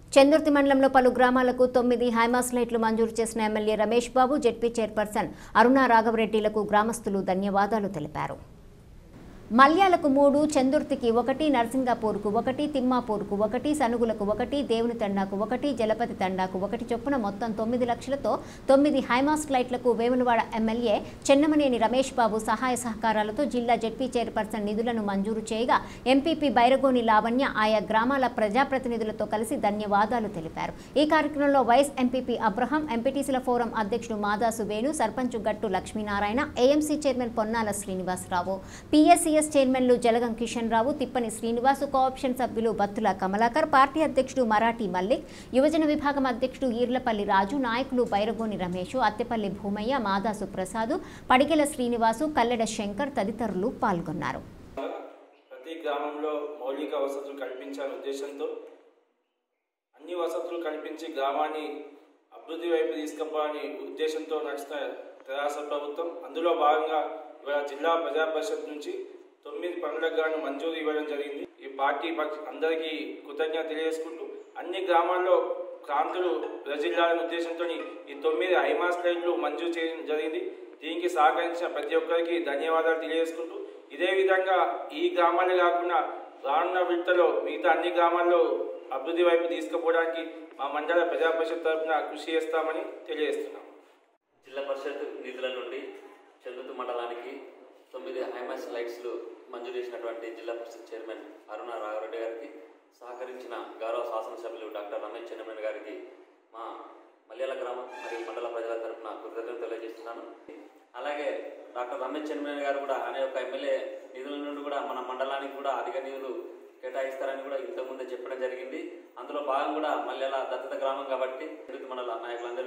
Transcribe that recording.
చందుర్తి మండలంలో పలు గ్రామాలకు తొమ్మిది హైమాస్ లైట్లు మంజూరు చేసిన MLA Ramesh Babu ZP chairperson Aruna రాఘవరెడ్డిలకు గ్రామస్తులు ధన్యవాదాలు తెలిపారు మల్యాలకు మూడు చందుర్తికి ఒకటి నర్సింగాపూర్కు ఒకటి తిమ్మాపూర్కు ఒకటి సనుగులకు ఒకటి దేవుని తండాకు ఒకటి జలపతి తండాకు ఒకటి చొప్పున మొత్తం తొమ్మిది లక్షలతో తొమ్మిది హైమాస్ లైట్లకు వేములవాడ ఎమ్మెల్యే చెన్నమనేని రమేష్ బాబు సహాయ సహకారాలతో జిల్లా జెడ్పీ చైర్పర్సన్ నిధులను మంజూరు చేయగా ఎంపీపీ బైరగోని లావణ్య ఆయా గ్రామాల ప్రజాప్రతినిధులతో కలిసి ధన్యవాదాలు తెలిపారు ఈ కార్యక్రమంలో వైస్ ఎంపీపీ అబ్రహం ఎంపీటీసీల ఫోరం అధ్యక్షుడు Madasu Venu sarpanch Gattu Lakshminarayana AMC chairman Ponnala Srinivasarao PSCS చైర్మన్లు జలగం కిషన్ రావు తిప్పని శ్రీనివాసు కోఆప్షన్ సభ్యులు బత్తుల కమలాకర్ పార్టీ అధ్యక్షుడు మరాఠీ మల్లిక్ యువజన విభాగం అధ్యక్షుడు ఈర్లపల్లి రాజు నాయకులు బైరగోని రమేష్ అత్తెపల్లి భూమయ్య మాదాసు ప్రసాదు పడిగెల శ్రీనివాసు కల్లెడ శంకర్ తదితరులు పాల్గొన్నారు ప్రతి గ్రామంలో మౌలిక వసతులు కల్పించాలనే ఉద్దేశంతో అన్ని వసతులు కల్పించి గ్రామాన్ని అభివృద్ధి వైపు తీసుకుపోవాలని ఉద్దేశంతో నడుస్తున్న తెరాస ప్రభుత్వం అందులో భాగంగా ఇవాళ జిల్లా ప్రజా పరిషత్ నుంచి తొమ్మిది పనులకు గాను మంజూరు ఇవ్వడం జరిగింది ఈ పార్టీ పక్ష అందరికీ కృతజ్ఞత తెలియజేసుకుంటూ అన్ని గ్రామాల్లో క్రాంతులు ప్రజిల్లాలనే ఉద్దేశంతో ఈ తొమ్మిది ఐమాస్ లైన్లు మంజూరు చేయడం జరిగింది దీనికి సహకరించిన ప్రతి ఒక్కరికి ధన్యవాదాలు తెలియజేసుకుంటూ ఇదే విధంగా ఈ గ్రామాలే కాకుండా రానున్న విడతలో మిగతా అన్ని గ్రామాల్లో అభివృద్ధి వైపు తీసుకుపోవడానికి మా మండల ప్రజా పరిషత్ తరఫున కృషి చేస్తామని తెలియజేస్తున్నాం జిల్లా పరిషత్ నిధుల నుండి చందుతు మండలానికి తొమ్మిది హైమాస్ లైట్స్లు మంజూరు చేసినటువంటి జిల్లా పరిషత్ చైర్మన్ అరుణ రాఘరెడ్డి గారికి సహకరించిన గౌరవ శాసనసభ్యులు డాక్టర్ రమేష్ చెన్నమేన్ గారికి మా మలయాళ గ్రామం మరియు మండల ప్రజల తరఫున కృతజ్ఞతలు తెలియజేస్తున్నాను అలాగే డాక్టర్ రమేష్ చెన్నమేన్ గారు కూడా అనే ఒక ఎమ్మెల్యే నిధుల నుండి కూడా మన మండలానికి కూడా అధిక నిధులు కేటాయిస్తారని కూడా ఇంతకుముందే చెప్పడం జరిగింది అందులో భాగం కూడా మల్లెల దత్తత గ్రామం కాబట్టి తిరుపతి మండల నాయకులందరూ